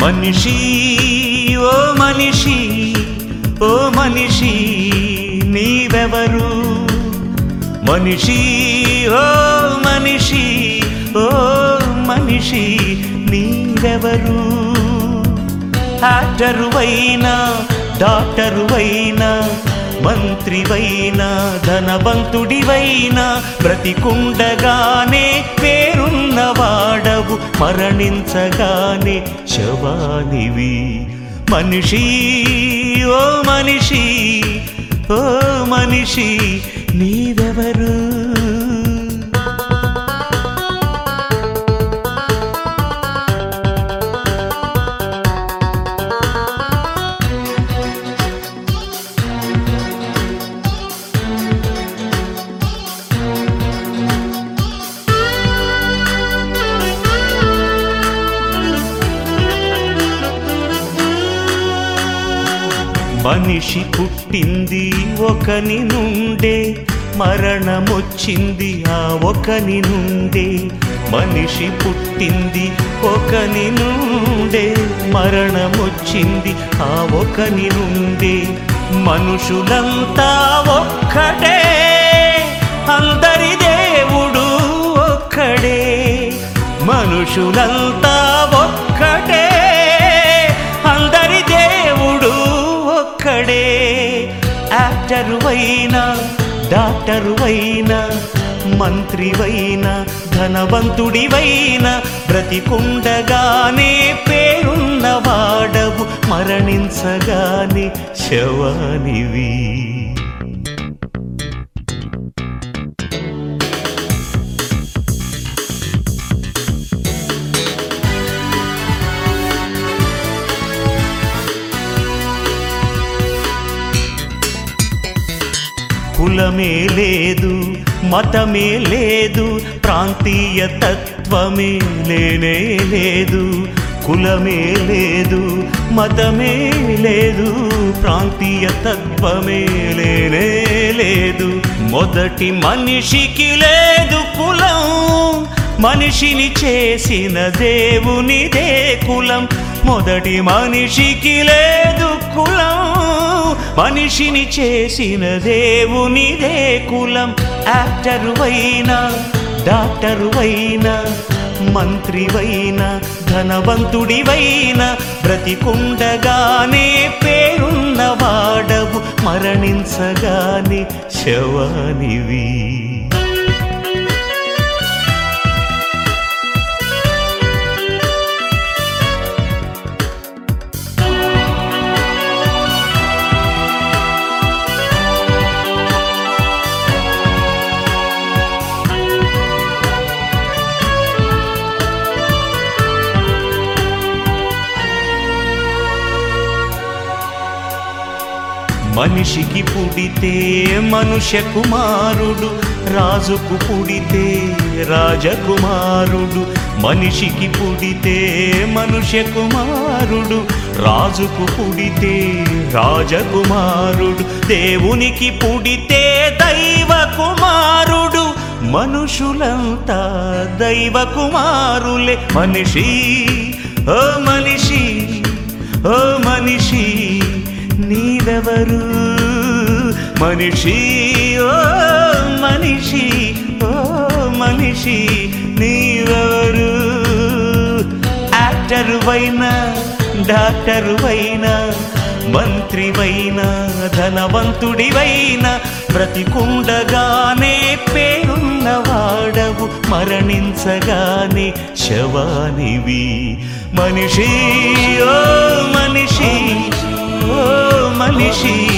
మనిషి ఓ మనిషి ఓ మనిషి నీవెవరు మనిషి ఓ మనిషి ఓ మనిషి నీవెవరు యాక్టరువైనా డాక్టరువైనా మంత్రివైనా ధనవంతుడివైనా బ్రతికుండగానే పేరున్నవాడవు మరణించగానే శవానివి మనిషి ఓ మనిషి ఓ మనిషి నీవెవరు మనిషి పుట్టింది ఒకని నుండే మరణమొచ్చింది ఆ ఒకని నుండే మనిషి పుట్టింది ఒకని నుండే మరణమొచ్చింది ఆ ఒకని నుండే మనుషులంతా ఒక్కటే అందరి దేవుడు ఒక్కడే మనుషులంతా ఒక్కటే అందరి దేవుడు ఒక్కడే యాక్టరువైనా డాక్టరువైనా మంత్రివైనా ధనవంతుడివైనా బ్రతికుండగానే పేరున్నవాడవు మరణించగానే శవానివి కులమే లేదు మతమే లేదు ప్రాంతీయ తత్వమే లేనే లేదు కులమే లేదు మతమే లేదు ప్రాంతీయ తత్వమే లేనే లేదు మొదటి మనిషికి లేదు కులం మనిషిని చేసిన దేవునిదే కులం మొదటి మనిషికి లేదు కులం మనిషిని చేసిన దేవునిదే కులం యాక్టరువైనా డాక్టరువైనా మంత్రివైనా ధనవంతుడివైనా బ్రతికుండగానే పేరున్నవాడవు మరణించగానే శవానివి మనిషికి పుడితే మనుష్య కుమారుడు రాజుకు పుడితే రాజకుమారుడు మనిషికి పుడితే మనుష్య కుమారుడు రాజుకు పుడితే రాజకుమారుడు దేవునికి పుడితే దైవ కుమారుడు మనుషులంతా దైవ కుమారులే మనిషి ఓ మనిషి ఓ మనిషి నీవెవరు మనిషి ఓ మనిషి ఓ మనిషి నీవెవరు యాక్టరువైనా డాక్టరువైనా మంత్రివైనా ధనవంతుడివైనా బ్రతికుండగానే పేరున్నవాడవు మరణించగానే శవానివి మనిషి ఓ మనిషి ఓ మనిషి